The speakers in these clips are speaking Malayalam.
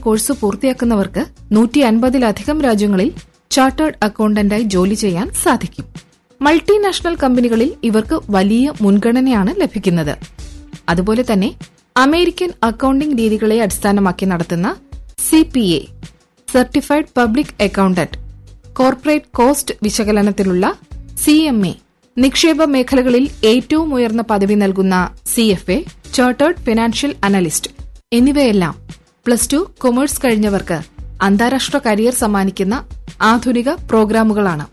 കോഴ്സ് പൂർത്തിയാക്കുന്നവർക്ക് നൂറ്റി അൻപതിലധികം രാജ്യങ്ങളിൽ ചാർട്ടേഡ് അക്കൌണ്ടന്റായി ജോലി ചെയ്യാൻ സാധിക്കും മൾട്ടിനാഷണൽ കമ്പനികളിൽ ഇവർക്ക് വലിയ മുൻഗണനയാണ് ലഭിക്കുന്നത് അതുപോലെ തന്നെ അമേരിക്കൻ അക്കൌണ്ടിംഗ് രീതികളെ അടിസ്ഥാനമാക്കി നടത്തുന്ന C P A certified public accountant corporate cost വിശകലനത്തിലുള്ള സി എം എ നിക്ഷേപ മേഖലകളിൽ ഏറ്റവും ഉയർന്ന പദവി നൽകുന്ന C F A chartered financial analyst എന്നിവയെല്ലാം പ്ലസ് ടു കൊമേഴ്സ് കഴിഞ്ഞവർക്ക് അന്താരാഷ്ട്ര കരിയർ സമ്മാനിക്കുന്ന ആധുനിക പ്രോഗ്രാമുകളാണ്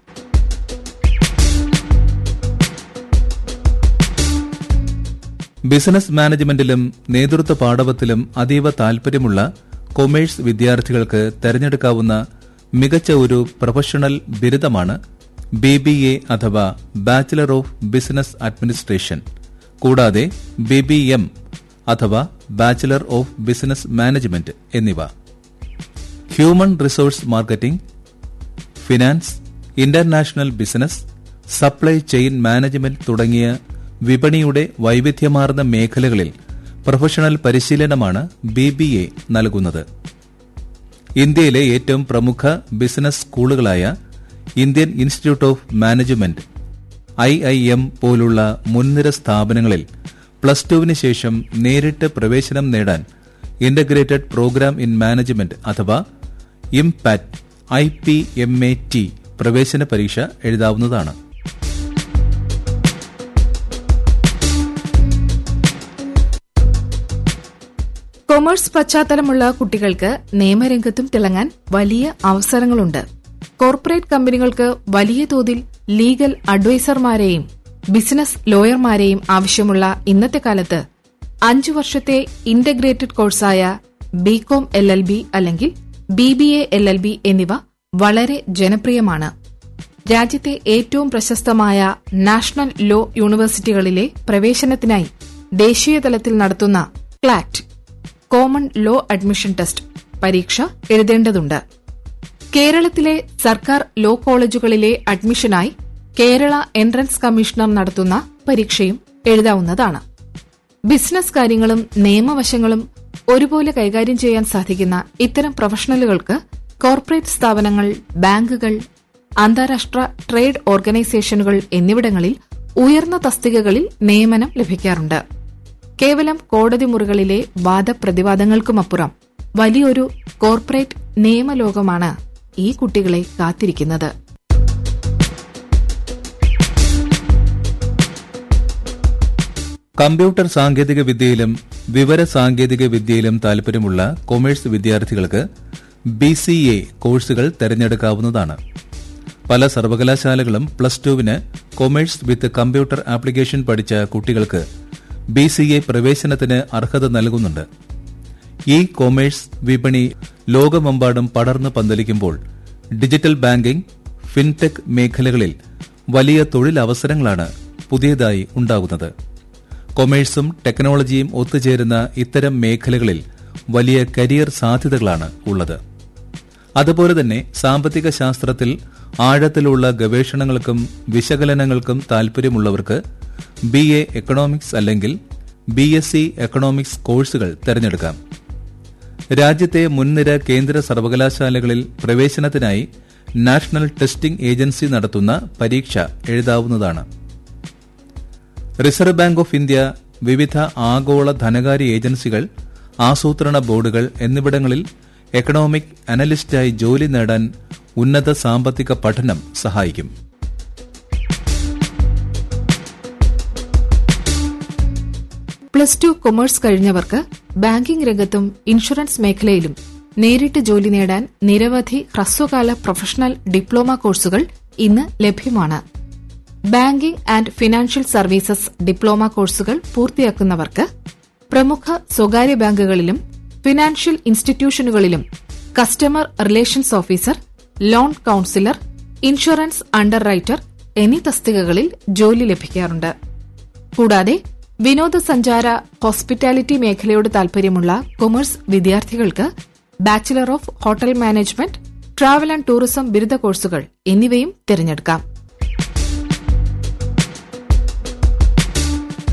ബിസിനസ് മാനേജ്മെന്റിലും നേതൃത്വ പാഠവത്തിലും അതീവ താൽപര്യമുള്ള കൊമേഴ്സ് വിദ്യാർത്ഥികൾക്ക് തെരഞ്ഞെടുക്കാവുന്ന മികച്ച ഒരു പ്രൊഫഷണൽ ബിരുദമാണ് ബി ബി എ അഥവാ ബാച്ചിലർ ഓഫ് ബിസിനസ് അഡ്മിനിസ്ട്രേഷൻ കൂടാതെ ബി ബി എം അഥവാ ബാച്ചിലർ ഓഫ് ബിസിനസ് മാനേജ്മെന്റ് എന്നിവ human resource marketing finance international business supply chain management തുടങ്ങിയ വിപണിയുടെ വൈവിധ്യമാർന്ന മേഖലകളിൽ പ്രൊഫഷണൽ പരിശീലനമാണ് ബി ബി എ നൽകുന്നത് ഇന്ത്യയിലെ ഏറ്റവും പ്രമുഖ ബിസിനസ് സ്കൂളുകളായ Indian institute of management I I M പോലുള്ള മുൻനിര സ്ഥാപനങ്ങളിൽ പ്ലസ് ടുവിന് ശേഷം നേരിട്ട് പ്രവേശനം നേടാൻ ഇന്റഗ്രേറ്റഡ് പ്രോഗ്രാം ഇൻ മാനേജ്മെന്റ് അഥവാ ഇംപാറ്റ് I P M A T പ്രവേശന പരീക്ഷ എഴുതാവുന്നതാണ് കൊമേഴ്സ് പശ്ചാത്തലമുള്ള കുട്ടികൾക്ക് നിയമരംഗത്തും തിളങ്ങാൻ വലിയ അവസരങ്ങളുണ്ട് കോർപ്പറേറ്റ് കമ്പനികൾക്ക് വലിയ തോതിൽ ലീഗൽ അഡ്വൈസർമാരെയും ബിസിനസ് ലോയർമാരെയും ആവശ്യമുള്ള ഇന്നത്തെ കാലത്ത് അഞ്ചു വർഷത്തെ ഇന്റഗ്രേറ്റഡ് കോഴ്സായ ബികോം എൽ എൽ ബി അല്ലെങ്കിൽ B B A L L B എന്നിവ വളരെ ജനപ്രിയമാണ് രാജ്യത്തെ ഏറ്റവും പ്രശസ്തമായ നാഷണൽ ലോ യൂണിവേഴ്സിറ്റികളിലെ പ്രവേശനത്തിനായി ദേശീയ തലത്തിൽ നടത്തുന്ന CLAT common law admission test പരീക്ഷ എഴുതേണ്ടതുണ്ട് കേരളത്തിലെ സർക്കാർ ലോ കോളേജുകളിലെ അഡ്മിഷനായി കേരള എൻട്രൻസ് കമ്മീഷണർ നടത്തുന്ന പരീക്ഷയും എഴുതാവുന്നതാണ് ബിസിനസ് കാര്യങ്ങളും നിയമവശങ്ങളും ഒരുപോലെ കൈകാര്യം ചെയ്യാൻ സാധിക്കുന്ന ഇത്തരം പ്രൊഫഷണലുകൾക്ക് കോർപ്പറേറ്റ് സ്ഥാപനങ്ങൾ ബാങ്കുകൾ അന്താരാഷ്ട്ര ട്രേഡ് ഓർഗനൈസേഷനുകൾ എന്നിവിടങ്ങളിൽ ഉയർന്ന തസ്തികകളിൽ നിയമനം ലഭിക്കാറുണ്ട് കേവലം കോടതി മുറികളിലെ വാദപ്രതിവാദങ്ങൾക്കുമപ്പുറം വലിയൊരു കോർപ്പറേറ്റ് നിയമലോകമാണ് ഈ കുട്ടികളെ കാത്തിരിക്കുന്നത് കമ്പ്യൂട്ടർ സാങ്കേതിക വിദ്യയിലും വിവര സാങ്കേതിക വിദ്യയിലും താൽപര്യമുള്ള കൊമേഴ്സ് വിദ്യാർത്ഥികൾക്ക് ബി സി എ കോഴ്സുകൾ തെരഞ്ഞെടുക്കാവുന്നതാണ് പല സർവകലാശാലകളും പ്ലസ് ടുവിന് കൊമേഴ്സ് വിത്ത് കമ്പ്യൂട്ടർ ആപ്ലിക്കേഷൻ പഠിച്ച കുട്ടികൾക്ക് ബി സി എ പ്രവേശനത്തിന് അർഹത നൽകുന്നുണ്ട് ഈ കൊമേഴ്സ് വിപണി ലോകമെമ്പാടും പടർന്നു പന്തലിക്കുമ്പോൾ ഡിജിറ്റൽ ബാങ്കിംഗ് ഫിൻടെക് മേഖലകളിൽ വലിയ തൊഴിലവസരങ്ങളാണ് പുതിയതായി ഉണ്ടാകുന്നത് കൊമേഴ്സും ടെക്നോളജിയും ഒത്തുചേരുന്ന ഇത്തരം മേഖലകളിൽ വലിയ കരിയർ സാധ്യതകളാണ് ഉള്ളത് അതുപോലെ തന്നെ സാമ്പത്തിക ശാസ്ത്രത്തിൽ ആഴത്തിലുള്ള ഗവേഷണങ്ങൾക്കും വിശകലനങ്ങൾക്കും താൽപര്യമുള്ളവർക്ക് ബി എ എക്കണോമിക്സ് അല്ലെങ്കിൽ ബി എസ് സി എക്കണോമിക്സ് കോഴ്സുകൾ തിരഞ്ഞെടുക്കാം രാജ്യത്തെ മുൻനിര കേന്ദ്ര സർവകലാശാലകളിൽ പ്രവേശനത്തിനായി നാഷണൽ ടെസ്റ്റിംഗ് ഏജൻസി നടത്തുന്ന പരീക്ഷ എഴുതാവുന്നതാണ് റിസർവ് ബാങ്ക് ഓഫ് ഇന്ത്യ വിവിധ ആഗോള ധനകാര്യ ഏജൻസികൾ ആസൂത്രണ ബോർഡുകൾ എന്നിവിടങ്ങളിൽ എക്കണോമിക് അനലിസ്റ്റായി ജോലി നേടാൻ ഉന്നത സാമ്പത്തിക പഠനം സഹായിക്കും പ്ലസ് ടു കൊമേഴ്സ് കഴിഞ്ഞവർക്ക് ബാങ്കിംഗ് രംഗത്തും ഇൻഷുറൻസ് മേഖലയിലും നേരിട്ട് ജോലി നേടാൻ നിരവധി ഹ്രസ്വകാല പ്രൊഫഷണൽ ഡിപ്ലോമ കോഴ്സുകൾ ഇന്ന് ലഭ്യമാണ് banking and financial services diploma കോഴ്സുകൾ പൂർത്തിയാക്കുന്നവർക്ക് പ്രമുഖ സ്വകാര്യ ബാങ്കുകളിലും ഫിനാൻഷ്യൽ ഇൻസ്റ്റിറ്റ്യൂഷനുകളിലും customer relations officer loan counsellor insurance underwriter എന്നീ തസ്തികകളിൽ ജോലി ലഭിക്കാറുണ്ട് കൂടാതെ വിനോദസഞ്ചാര ഹോസ്പിറ്റാലിറ്റി മേഖലയോട് താൽപര്യമുള്ള കൊമേഴ്സ് വിദ്യാർത്ഥികൾക്ക് bachelor of hotel management travel and tourism ബിരുദ കോഴ്സുകൾ എന്നിവയും തിരഞ്ഞെടുക്കാം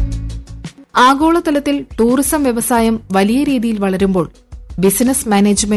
ആഗോളതലത്തിൽ ടൂറിസം വ്യവസായം വലിയ രീതിയിൽ വളരുമ്പോൾ ബിസിനസ് മാനേജ്മെന്റ്